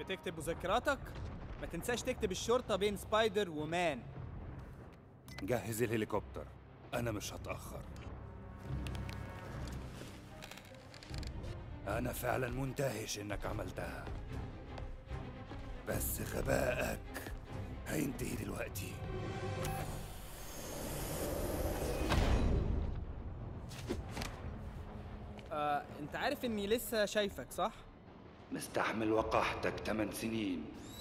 بتكتب مذكراتك ما تنساش تكتب الشرطة بين سبايدر ومان جهز الهليكوبتر أنا مش هتأخر أنا فعلا منتهش إنك عملتها بس غبائك هينتهي دلوقتي آه، انت عارف اني لسه شايفك صح؟ مستحمل وقاحتك 8 سنين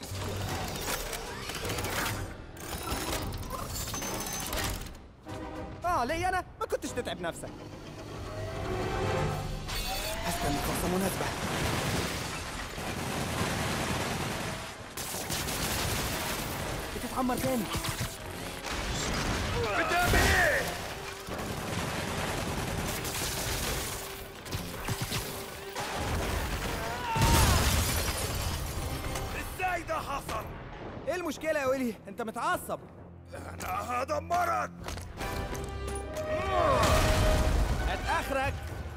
اه ليه انا؟ ما كنتش تتعب نفسك هستنى فرصة مناسبة بتتعمر تاني بتعمل إيه؟ إزاي ده حصل؟ ايه المشكلة يا ويلي؟ انت متعصب أنا هدمرك هات اخرك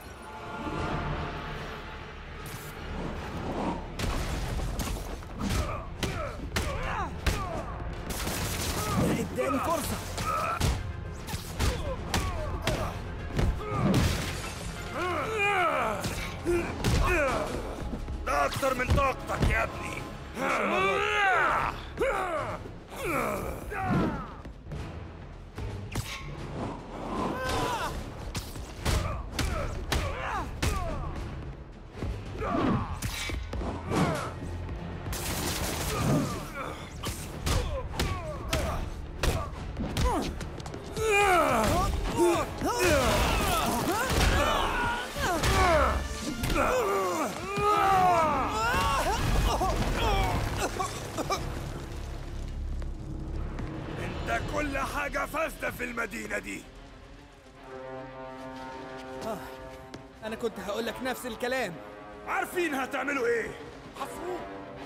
اداني فرصة ده أكتر من طاقتك يا ابني انت كل حاجة فاسدة في المدينة دي انا كنت هقول لك نفس الكلام عارفين هتعملوا ايه حصروه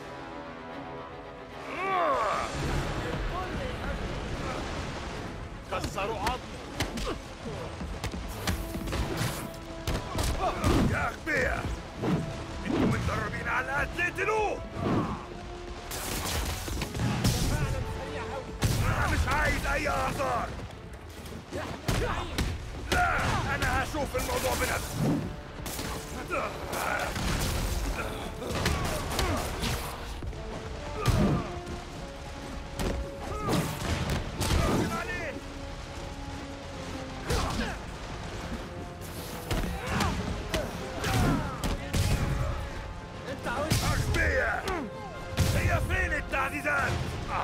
كسروا عظم يا اغبياء انتوا متدربين على القتل اقتلوه انا مش عايز اي اعذار لا انا هشوف الموضوع بنفسي عليه. أغبياء هي فين التعزيزات؟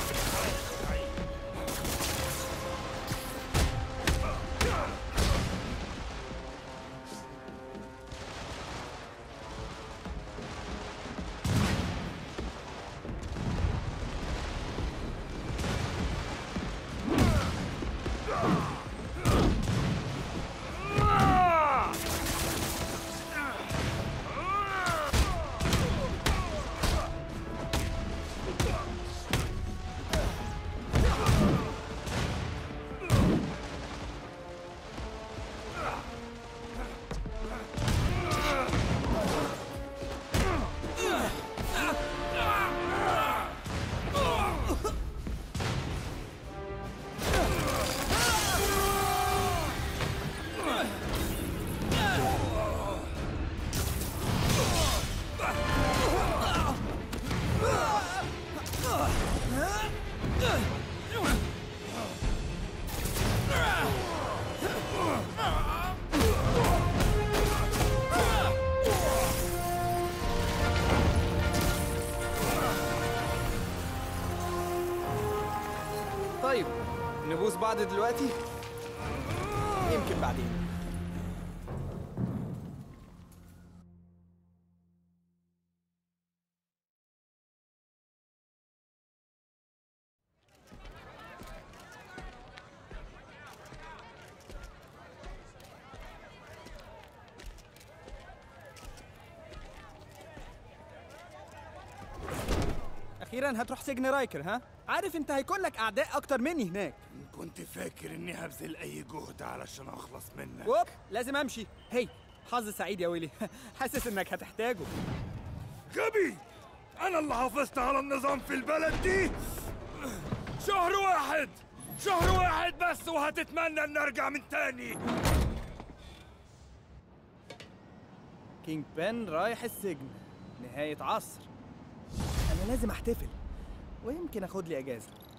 طيب نبوس بعض دلوقتي يمكن بعدين اخيرا هتروح سجن رايكر ها عارف انت هيكون لك اعداء اكتر مني هناك كنت فاكر اني هبذل اي جهد علشان اخلص منك ووب لازم امشي هي حظ سعيد يا ويلي حاسس انك هتحتاجه غبي انا اللي حافظت على النظام في البلد دي شهر واحد شهر واحد بس وهتتمنى ان ارجع من تاني كينج بن رايح السجن نهاية عصر أنا لازم أحتفل ويمكن أخد لي أجازة